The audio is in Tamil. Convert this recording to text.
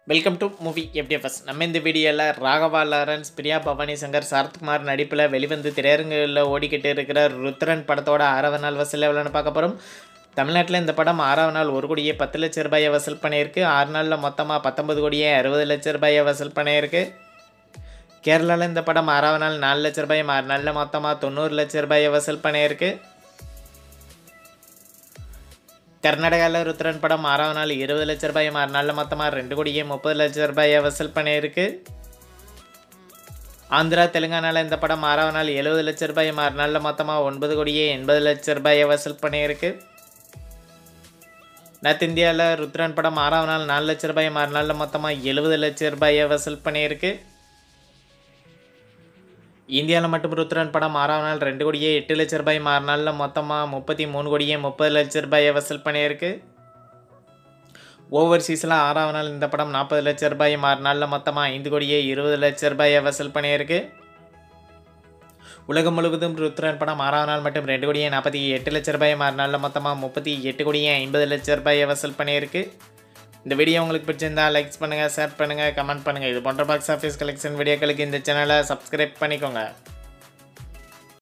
வெல்கம் டு மூவி எஃப்டிஎஃப்எஸ் நம்ம இந்த வீடியோவில் ராகவா லாரன்ஸ் பிரியா பவானி சங்கர் சரத்குமார் நடிப்பில் வெளிவந்து திரையரங்குகளில் ஓடிக்கிட்டு இருக்கிற ருத்ரன் படத்தோட ஆறாவது நாள் வசூல் எவ்வளோன்னு பார்க்க போகிறோம் தமிழ்நாட்டில் இந்த படம் ஆறாவது நாள் ஒரு கோடியே பத்து லட்ச ரூபாயை வசூல் பண்ணியிருக்கு ஆறு நாளில் மொத்தமாக பத்தொன்பது கோடியே அறுபது லட்ச ரூபாயை வசூல் பண்ணியிருக்கு கேரளாவில் இந்த படம் ஆறாவது நாள் நாலு லட்ச ரூபாயும் ஆறு நாளில் மொத்தமாக தொண்ணூறு லட்ச ரூபாயை வசூல் பண்ணியிருக்கு கர்நாடகாவில் ருத்ரன் படம் ஆறாவது நாள் இருபது லட்ச ரூபாய் ஆறு நாளில் மொத்தமாக ரெண்டு கோடியே முப்பது லட்ச ரூபாயை வசூல் பண்ணியிருக்கு ஆந்திரா தெலுங்கானாவில் இந்த படம் ஆறாவது நாள் எழுபது லட்ச ரூபாய் ஆறு நாளில் மொத்தமாக ஒன்பது கோடியே எண்பது லட்ச ரூபாயை வசூல் பண்ணியிருக்கு நார்த் இந்தியாவில் ருத்ரன் படம் ஆறாவது நாள் நாலு லட்ச ரூபாய் ஆறு நாளில் மொத்தமாக எழுபது லட்ச ரூபாயை வசூல் பண்ணியிருக்கு இந்தியாவில் மட்டும் ருத்ரன் படம் ஆறாவது நாள் ரெண்டு கோடியே எட்டு லட்ச ரூபாய் ஆறு நாளில் மொத்தமாக முப்பத்தி மூணு கோடியே முப்பது லட்ச ரூபாயை வசூல் பண்ணியிருக்கு ஓவர்சீஸில் ஆறாவது நாள் இந்த படம் நாற்பது லட்ச ரூபாய் ஆறு நாளில் மொத்தமாக ஐந்து கோடியே இருபது லட்ச ரூபாயை வசூல் பண்ணியிருக்கு உலகம் முழுவதும் ருத்ரன் படம் ஆறாவது நாள் மட்டும் ரெண்டு கோடியே நாற்பத்தி எட்டு லட்ச ரூபாய் ஆறு நாளில் மொத்தமாக முப்பத்தி எட்டு கோடியே ஐம்பது லட்ச ரூபாயை வசூல் பண்ணியிருக்கு இந்த வீடியோ உங்களுக்கு பிடிச்சிருந்தா லைக்ஸ் பண்ணுங்கள் ஷேர் பண்ணுங்கள் கமெண்ட் பண்ணுங்கள் இது போன்ற பாக்ஸ் ஆஃபீஸ் கலெக்ஷன் வீடியோக்களுக்கு இந்த சேனலை சப்ஸ்கிரைப் பண்ணிக்கோங்க